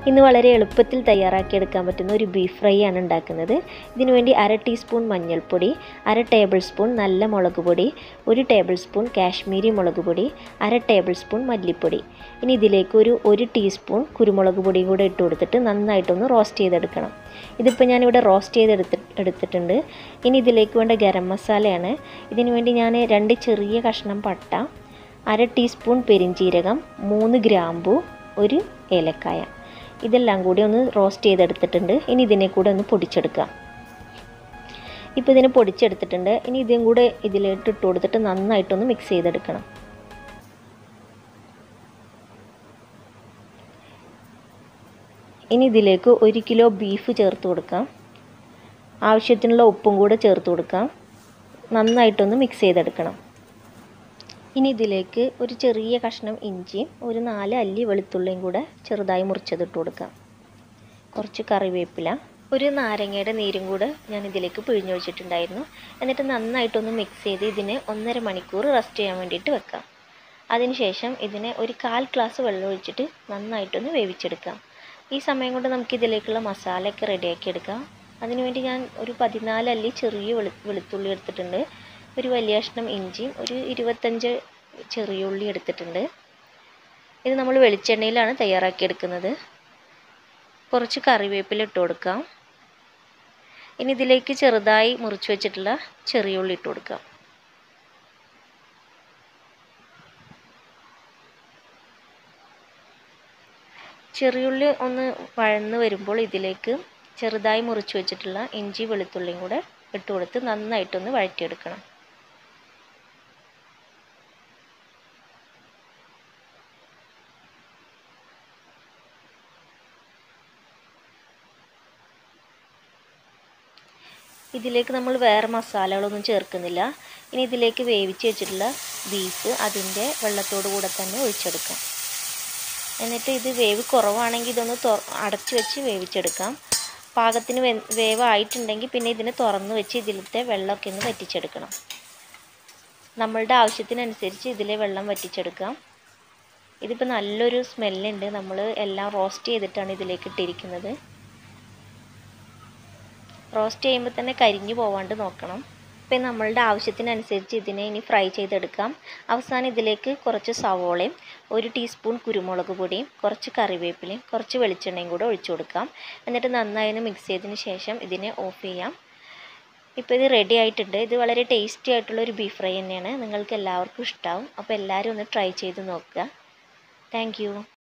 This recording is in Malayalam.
ഇന്ന് വളരെ എളുപ്പത്തിൽ തയ്യാറാക്കിയെടുക്കാൻ പറ്റുന്ന ഒരു ബീഫ് ഫ്രൈ ആണ് ഉണ്ടാക്കുന്നത് ഇതിനു വേണ്ടി അര ടീസ്പൂൺ മഞ്ഞൾപ്പൊടി അര ടേബിൾ സ്പൂൺ നല്ല മുളക് പൊടി ഒരു ടേബിൾ സ്പൂൺ കാശ്മീരി മുളക് പൊടി അര ടേബിൾ സ്പൂൺ മല്ലിപ്പൊടി ഇനി ഇതിലേക്ക് ഒരു ഒരു ടീസ്പൂൺ കുരുമുളക് പൊടി കൂടെ ഇട്ട് കൊടുത്തിട്ട് നന്നായിട്ടൊന്ന് റോസ്റ്റ് ചെയ്തെടുക്കണം ഇതിപ്പോൾ ഞാനിവിടെ റോസ്റ്റ് ചെയ്തെടുത്ത് എടുത്തിട്ടുണ്ട് ഇനി ഇതിലേക്ക് വേണ്ട ഗരം മസാലയാണ് ഇതിനു വേണ്ടി ഞാൻ രണ്ട് ചെറിയ കഷ്ണം പട്ട അര ടീസ്പൂൺ പെരിഞ്ചീരകം മൂന്ന് ഗ്രാമ്പു ഒരു ഏലക്കായ ഇതെല്ലാം കൂടി ഒന്ന് റോസ്റ്റ് ചെയ്തെടുത്തിട്ടുണ്ട് ഇനി ഇതിനെ കൂടെ ഒന്ന് പൊടിച്ചെടുക്കാം ഇപ്പോൾ ഇതിനെ പൊടിച്ചെടുത്തിട്ടുണ്ട് ഇനി ഇതും കൂടെ ഇതിലേക്ക് ഇട്ട് കൊടുത്തിട്ട് നന്നായിട്ടൊന്ന് മിക്സ് ചെയ്തെടുക്കണം ഇനി ഇതിലേക്ക് ഒരു കിലോ ബീഫ് ചേർത്ത് കൊടുക്കാം ആവശ്യത്തിനുള്ള ഉപ്പും കൂടെ ചേർത്ത് കൊടുക്കാം നന്നായിട്ടൊന്ന് മിക്സ് ചെയ്തെടുക്കണം ഇനി ഇതിലേക്ക് ഒരു ചെറിയ കഷ്ണം ഇഞ്ചിയും ഒരു നാല് അല്ലി വെളുത്തുള്ളിയും കൂടെ ചെറുതായി മുറിച്ചതിട്ട് കൊടുക്കാം കുറച്ച് കറിവേപ്പില ഒരു നാരങ്ങയുടെ നീരും കൂടെ ഞാൻ ഇതിലേക്ക് പിഴിഞ്ഞൊഴിച്ചിട്ടുണ്ടായിരുന്നു എന്നിട്ട് നന്നായിട്ടൊന്ന് മിക്സ് ചെയ്ത് ഇതിനെ ഒന്നര മണിക്കൂർ റെസ്റ്റ് ചെയ്യാൻ വേണ്ടിയിട്ട് വെക്കാം അതിനുശേഷം ഇതിനെ ഒരു കാൽ ഗ്ലാസ് വെള്ളം ഒഴിച്ചിട്ട് നന്നായിട്ടൊന്ന് വേവിച്ചെടുക്കാം ഈ സമയം കൊണ്ട് നമുക്ക് ഇതിലേക്കുള്ള മസാലയൊക്കെ റെഡിയാക്കി എടുക്കാം അതിനുവേണ്ടി ഞാൻ ഒരു പതിനാല് അല്ലി ചെറിയ വെളു വെളുത്തുള്ളി എടുത്തിട്ടുണ്ട് ഒരു വലിയ കഷ്ണം ഇഞ്ചിയും ഒരു ഇരുപത്തഞ്ച് ചെറിയ ഉള്ളി എടുത്തിട്ടുണ്ട് ഇത് നമ്മൾ വെളിച്ചെണ്ണയിലാണ് തയ്യാറാക്കിയെടുക്കുന്നത് കുറച്ച് കറിവേപ്പില ഇട്ട് കൊടുക്കാം ഇനി ഇതിലേക്ക് ചെറുതായി മുറിച്ച് വെച്ചിട്ടുള്ള ചെറിയ ഉള്ളി ഇട്ട് കൊടുക്കാം ചെറിയുള്ളി ഒന്ന് വഴന്ന് വരുമ്പോൾ ഇതിലേക്ക് ചെറുതായി മുറിച്ച് വെച്ചിട്ടുള്ള ഇഞ്ചി വെളുത്തുള്ളിയും കൂടെ ഇട്ട് കൊടുത്ത് നന്നായിട്ടൊന്ന് വഴറ്റിയെടുക്കണം ഇതിലേക്ക് നമ്മൾ വേറെ മസാലകളൊന്നും ചേർക്കുന്നില്ല ഇനി ഇതിലേക്ക് വേവിച്ച് വെച്ചിട്ടുള്ള ബീഫ് അതിൻ്റെ വെള്ളത്തോടു കൂടെ തന്നെ ഒഴിച്ചെടുക്കാം എന്നിട്ട് ഇത് വേവ് കുറവാണെങ്കിൽ ഇതൊന്ന് തൊ അടച്ചു വെച്ച് വേവിച്ചെടുക്കാം പാകത്തിന് വെ വേവായിട്ടുണ്ടെങ്കിൽ പിന്നെ ഇതിനെ തുറന്ന് വെച്ച് ഇതിലത്തെ വെള്ളമൊക്കെ ഒന്ന് വറ്റിച്ചെടുക്കണം നമ്മളുടെ ആവശ്യത്തിനനുസരിച്ച് ഇതിലെ വെള്ളം വറ്റിച്ചെടുക്കാം ഇതിപ്പോൾ നല്ലൊരു സ്മെല്ലുണ്ട് നമ്മൾ എല്ലാം റോസ്റ്റ് ചെയ്തിട്ടാണ് ഇതിലേക്ക് ഇട്ടിരിക്കുന്നത് റോസ്റ്റ് ചെയ്യുമ്പോൾ തന്നെ കരിഞ്ഞു പോവാണ്ട് നോക്കണം ഇപ്പം നമ്മളുടെ ആവശ്യത്തിനനുസരിച്ച് ഇതിനെ ഇനി ഫ്രൈ ചെയ്തെടുക്കാം അവസാനം ഇതിലേക്ക് കുറച്ച് സവോളയും ഒരു ടീസ്പൂൺ കുരുമുളക് പൊടിയും കുറച്ച് കറിവേപ്പിലയും കുറച്ച് വെളിച്ചെണ്ണയും കൂടെ ഒഴിച്ചു കൊടുക്കാം എന്നിട്ട് നന്നായി ഒന്ന് മിക്സ് ചെയ്തതിന് ശേഷം ഇതിനെ ഓഫ് ചെയ്യാം ഇപ്പോൾ ഇത് റെഡി ആയിട്ടുണ്ട് ഇത് വളരെ ടേസ്റ്റി ആയിട്ടുള്ള ഒരു ബീഫ് ഫ്രൈ തന്നെയാണ് നിങ്ങൾക്ക് എല്ലാവർക്കും ഇഷ്ടമാവും അപ്പോൾ എല്ലാവരും ഒന്ന് ട്രൈ ചെയ്ത് നോക്കുക താങ്ക്